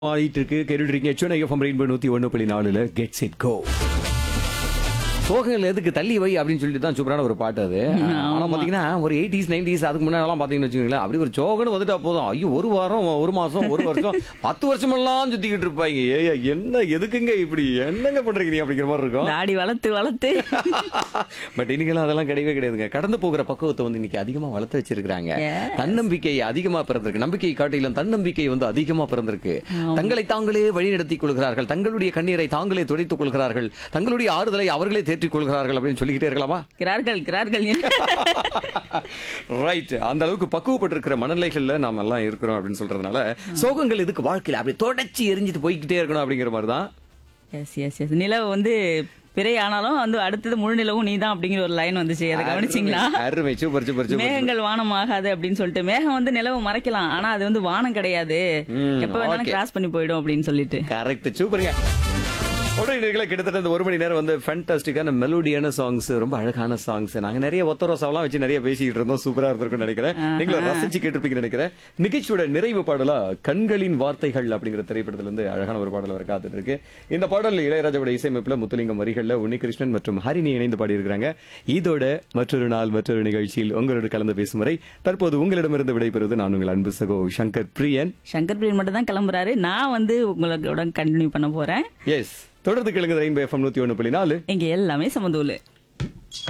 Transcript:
ஆயிட்டு இருக்கு கேட்டுட்டு இருக்கீங்க சென்னை எஃப்எம் ரெயின்போ நூத்தி ஒண்ணு புள்ளி நாலுல கெட்ஸ் இட் கோ சோகங்கள் எதுக்கு தள்ளி வை அப்படின்னு சொல்லிட்டு தான் சூப்பரான ஒரு பாட்டு அது ஆனா பாத்தீங்கன்னா ஒரு எயிட்டிஸ் நைன்டிஸ் அதுக்கு முன்னாடி பாத்தீங்கன்னு வச்சுக்கோங்களேன் அப்படி ஒரு சோகன்னு வந்துட்டா போதும் ஐயோ ஒரு வாரம் ஒரு மாசம் ஒரு வருஷம் பத்து வருஷம் எல்லாம் சுத்திக்கிட்டு இருப்பாங்க ஏய் என்ன எதுக்குங்க இப்படி என்னங்க பண்றீங்க நீ அப்படிங்கிற மாதிரி இருக்கும் தாடி வளர்த்து வளர்த்து பட் இன்னைக்கெல்லாம் அதெல்லாம் கிடையவே கிடையாதுங்க கடந்து போகிற பக்குவத்தை வந்து இன்னைக்கு அதிகமா வளர்த்து வச்சிருக்காங்க Yes. தன்னம்பிக்கை அதிகமா பிறந்திருக்கு நம்பிக்கை காட்டிலும் தன்னம்பிக்கை வந்து அதிகமா பிறந்திருக்கு தங்களை தாங்களே வழிநடத்திக் கொள்கிறார்கள் தங்களுடைய கண்ணீரை தாங்களே துடைத்துக் கொள்கிறார்கள் தங்களுடைய ஆறுதலை அவர்களே தேற்றிக் கொள்கிறார்கள் அப்படின்னு சொல்லிக்கிட்டே இருக்கலாமா கிரார்கள் கிரார்கள் ரைட் அந்த அளவுக்கு பக்குவப்பட்டிருக்கிற மனநிலைகள்ல நாம எல்லாம் இருக்கிறோம் அப்படின்னு சொல்றதுனால சோகங்கள் எதுக்கு வாழ்க்கையில அப்படி தொடச்சி எரிஞ்சிட்டு போய்கிட்டே இருக்கணும் அப்படிங்கிற மாதிரி தான் எஸ் எஸ் எஸ் நிலவு வந்து பிறை ஆனாலும் வந்து அடுத்தது முழு நிலவும் நீதான் அப்படிங்கிற ஒரு லைன் வந்துச்சு அதை கவனிச்சிங்களா அருமை சூப்பர் சூப்பர் சூப்பர் மேகங்கள் வானம் ஆகாது அப்படின்னு சொல்லிட்டு மேகம் வந்து நிலவு மறைக்கலாம் ஆனா அது வந்து வானம் கிடையாது ம், எப்ப வேணாலும் okay. கிராஸ் பண்ணி போயிடும் அப்படின்னு சொல்லிட்டு கரெக்ட் சூப்பருங்க உடனடிகளை கிட்டத்தட்ட இந்த ஒரு மணி நேரம் வந்து ஃபேன்டாஸ்டிக்கான மெலோடியான சாங்ஸ் ரொம்ப அழகான சாங்ஸ் நாங்க நிறைய ஒத்த ரோசாவெல்லாம் வச்சு நிறைய பேசிக்கிட்டு இருந்தோம் சூப்பரா இருந்திருக்கும்னு நினைக்கிறேன் நீங்களும் ரசிச்சு கேட்டிருப்பீங்கன்னு நினைக்கிறேன் நிகழ்ச்சியோட நிறைவு பாடலா கண்களின் வார்த்தைகள் அப்படிங்கிற திரைப்படத்துல இருந்து அழகான ஒரு பாடல் வர காத்துட்டு இருக்கு இந்த பாடல் இளையராஜாவோட இசையமைப்புல முத்துலிங்கம் வரிகள்ல உன்னிகிருஷ்ணன் மற்றும் ஹரிணி இணைந்து பாடியிருக்கிறாங்க இதோட மற்றொரு நாள் மற்றொரு நிகழ்ச்சியில் உங்களோடு கலந்து பேசும் வரை தற்போது உங்களிடமிருந்து விடைபெறுவது நான் உங்கள் அன்பு சகோ சங்கர் பிரியன் சங்கர் பிரியன் மட்டும் தான் கிளம்புறாரு நான் வந்து உங்களோட கண்டினியூ பண்ண போறேன் எஸ் தொடர்ந்து கேளுங்க ரெயின்போ எஃப்எம் நூத்தி ஒண்ணு புள்ளி நாலு இங்க எல்லாமே சமதூலு